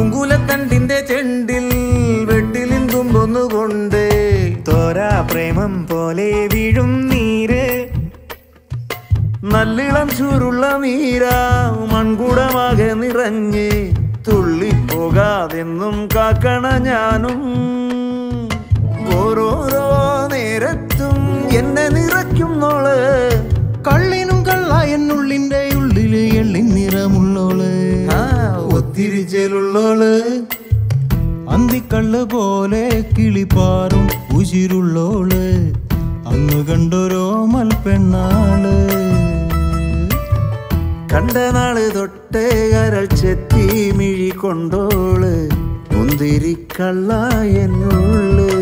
മുങ്കുലത്തണ്ടിന്റെ ചെണ്ടിൽ വെട്ടിലിൻ തുമ്പൊന്നുകൊണ്ട് തോരാ പ്രേമം പോലെ വീഴും നീര് നല്ലിളം ചൂരുള്ള നീര മൺകുടമാകെ നിറഞ്ഞ് തുള്ളിപ്പോകാതെന്നും കാക്കണ ഞാനും ഓരോരോ നേരത്തും എന്നെ നിറയ്ക്കുന്നോള് കള്ളിനും കള്ള എന്നുള്ളിന്റെ ഉള്ളില് എള്ളി നിറമുള്ളോള് ആ ഒത്തിരി ചേലുള്ളോള് അന്തിക്കള്ള് പോലെ കിളിപ്പാറും ഉശിരുള്ളോള് അന്ന് കണ്ടൊരോ മൽപ്പെണ്ണാള് കണ്ട നാള് തൊട്ടേ കരൾ ചെത്തി മിഴി കൊണ്ടോള് മുന്തിരിക്കള്ള എന്നുള്ളു